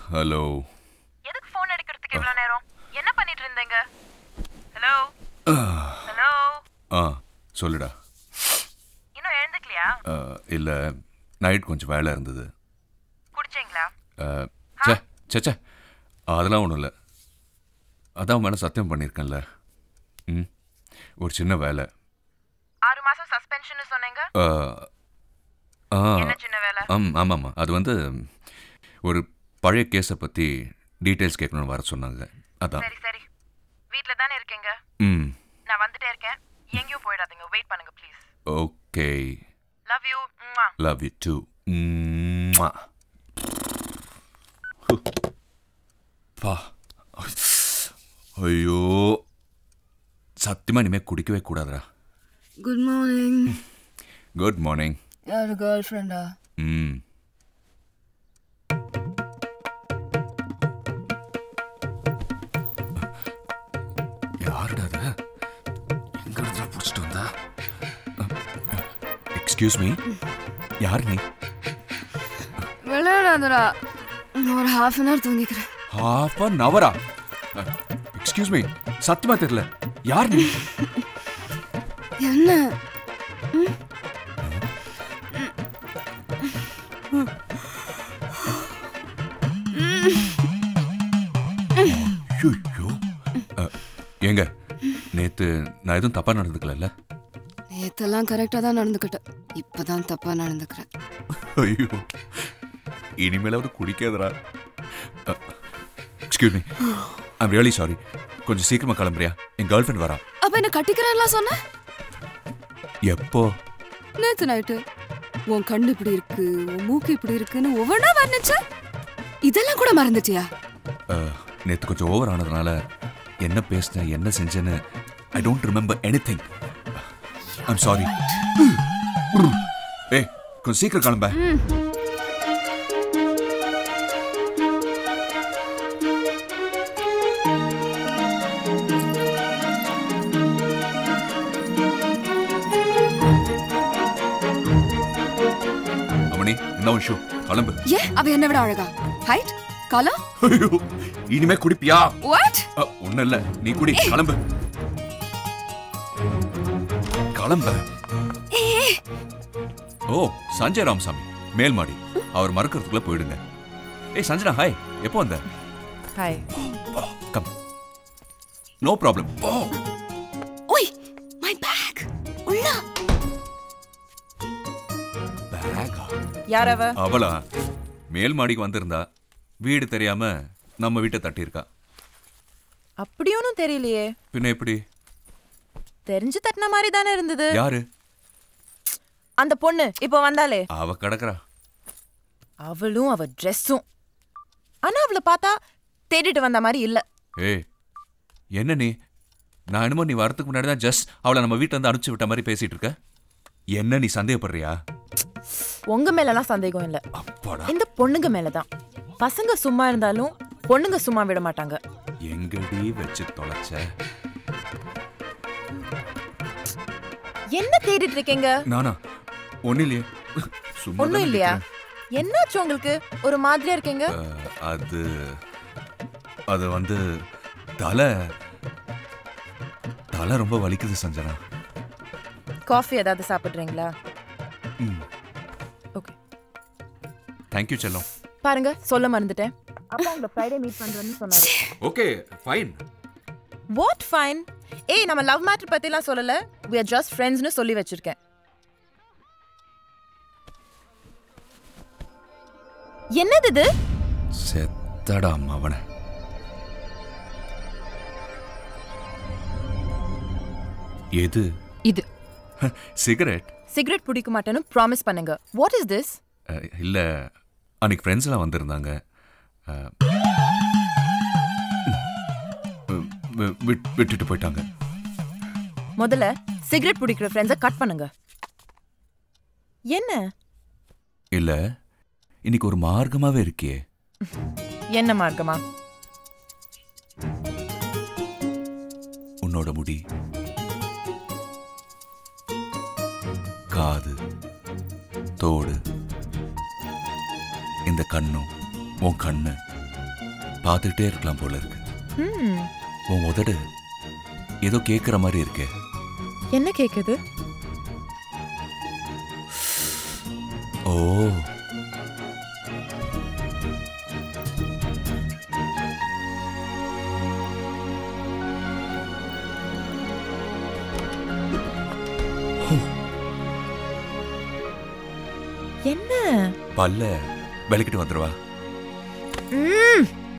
Hello எதுக்கு phone எடுக்கிறதுக்கு இவ்வளோ நேரம் என்ன பண்ணிட்டு இருந்தீங்க ஹலோ ஹலோ ஆ சொல்லுடா இன்னும் எழுந்துக்கலையா இல்லை நைட் கொஞ்சம் வேலை இருந்தது குடிச்சீங்களா அஹ், ச்சே ச்சே ச்சே அதெல்லாம் ஒன்றும் இல்லை அதான் மேலே சத்தியம் பண்ணியிருக்கேன்ல ம் ஒரு சின்ன வேலை ஆறு மாசம் சஸ்பென்ஷன் சொன்னீங்க அஹ், ஆ என்ன சின்ன வேலை ஆம் ஆமாம்மா அது வந்து ஒரு பழைய கேஸை பற்றி டீட்டெயில்ஸ் கேட்கணும்னு வர சொன்னாங்க அதான் சரி சரி வீட்ல தானே இருக்கீங்க ம் நான் வந்துட்டே இருக்கேன் எங்கேயும் போயிடாதீங்க வெயிட் பண்ணுங்க please okay love you love you too பா ஐயோ சத்தியமா இனிமே குடிக்கவே கூடாதுடா குட் மார்னிங் குட் மார்னிங் யாரு கேர்ள் ஃப்ரெண்டா ம் யாருடா அது எங்க இருந்தா பிடிச்சிட்டு வந்தா எக்ஸ்கியூஸ் மீ யார் நீ விளையாடாதடா நான் ஒரு ஹாஃப் அன் ஹவர் தூங்கிக்கிறேன் ஹாஃப் அன் அவரா எக்ஸ்கியூஸ் மீ சத்தியமா தெரியல யார் நீ என்ன ஐயோ ஏங்க நேத்து நான் எதுவும் தப்பா நடந்துக்கல நேத்தெல்லாம் கரெக்டாக தான் நடந்துக்கிட்டேன் இப்பதான் தப்பா நடந்துக்கிறேன் ஐயோ இனிமேலாவது குடிக்காதடா excuse me I'm really sorry கொஞ்சம் சீக்கிரமா கிளம்புறியா என் கேர்ள் ஃப்ரெண்ட் வரா அப்ப என்ன கட்டிக்கிறேன்லாம் சொன்ன எப்போ நேத்து நைட்டு உன் கண்ணு இப்படி இருக்கு உன் மூக்கு இப்படி இருக்குன்னு ஒவ்வொன்றா வர்ணிச்ச இதெல்லாம் கூட மறந்துட்டியா அஹ், நேத்து கொஞ்சம் ஓவர் ஆனதுனால என்ன பேசினேன் என்ன செஞ்சேன்னு I don't remember anything I'm sorry ஏய் கொஞ்சம் சீக்கிரம் கிளம்ப அவனி என்ன ஒரு ஷூ கிளம்பு ஏ அவ என்ன விட அழகா ஹைட் கலர் ஐயோ இனிமே குடிப்பியா வாட் ஒன்னும் இல்ல நீ குடி கிளம்பு கிளம்ப ஓ சஞ்சய் ராமசாமி மேல் மாடி அவர் மறக்கிறதுக்குள்ள போயிடுங்க ஏய் சஞ்சனா ஹாய் எப்போ வந்த hi come no problem oh ஓய் மை பேக் உள்ள பேகா யார் அவ அவளா மேல் மாடிக்கு வந்திருந்தா வீடு தெரியாம நம்ம வீட்டை தட்டியிருக்கா அப்படி ஒன்றும் தெரியலையே பின்ன எப்படி தெரிஞ்சு தட்டின மாதிரி தானே இருந்தது யாரு அந்த பொண்ணு இப்போ வந்தாலே அவ கிடக்குறா அவளும் அவ ட்ரெஸ்ஸும் ஆனா அவளை பார்த்தா தேடிட்டு வந்த மாதிரி இல்ல ஏய் என்ன நீ நான் என்னமோ நீ வரதுக்கு முன்னாடி தான் ஜஸ்ட் அவளை நம்ம வீட்டில் இருந்து அனுப்பிச்சு விட்ட மாதிரி பேசிட்டு இருக்க என்ன நீ சந்தேகப்படுறியா உங்க மேலலாம் சந்தேகம் இல்ல அப்பாடா இந்த பொண்ணுங்க மேலதான் பசங்க சும்மா இருந்தாலும் பொண்ணுங்க சும்மா விட மாட்டாங்க எங்கடி வச்சு தொலைச்ச என்ன தேடிட்டு இருக்கீங்க நானா ஒன்னும் இல்லையே சும்மா ஒண்ணும் தானே இல்லையா நிக்கிறேன். என்னாச்சு உங்களுக்கு ஒரு மாதிரியா இருக்கீங்க அஹ், அது அது வந்து தலை தலை ரொம்ப வலிக்குது சஞ்சனா காஃபி ஏதாவது சாப்பிடுறீங்களா ம் ஓகே தேங்க்யூ செல்லம் பாருங்க சொல்ல மறந்துட்டேன் அப்பா உங்களை ஃப்ரைடே மீட் பண்றேன்னு சொன்னாரு ஓகே ஃபைன் வாட் ஃபைன் ஏய் நம்ம லவ் மேட்டர் பத்திலாம் சொல்லல we are just ஃப்ரெண்ட்ஸ்னு சொல்லி வச்சிருக்கேன் என்னது இது செத்தடா அவனை எது இது சிகரெட் சிகரெட் பிடிக்க மாட்டேன்னு ப்ராமிஸ் பண்ணுங்க வாட் இஸ் திஸ் இல்லை அன்னைக்கு ஃப்ரெண்ட்ஸ் எல்லாம் வந்திருந்தாங்க அஹ், வி- விட்- விட்டுட்டு போயிட்டாங்க முதல்ல சிகரெட் பிடிக்கிற ஃப்ரெண்ட்ஸை கட் பண்ணுங்க என்ன இல்லை இன்னைக்கு ஒரு மார்க்கமாவே இருக்கியே என்ன மார்க்கமா உன்னோட முடி காது தோடு இந்த கண்ணும் உன் கண்ணு பார்த்துக்கிட்டே இருக்கலாம் போல இருக்கு ம் உன் உதடு ஏதோ கேட்குற மாதிரி இருக்கே என்ன கேக்குது ஓ என்ன பல்ல விளக்கிட்டு வந்துடுவா ம்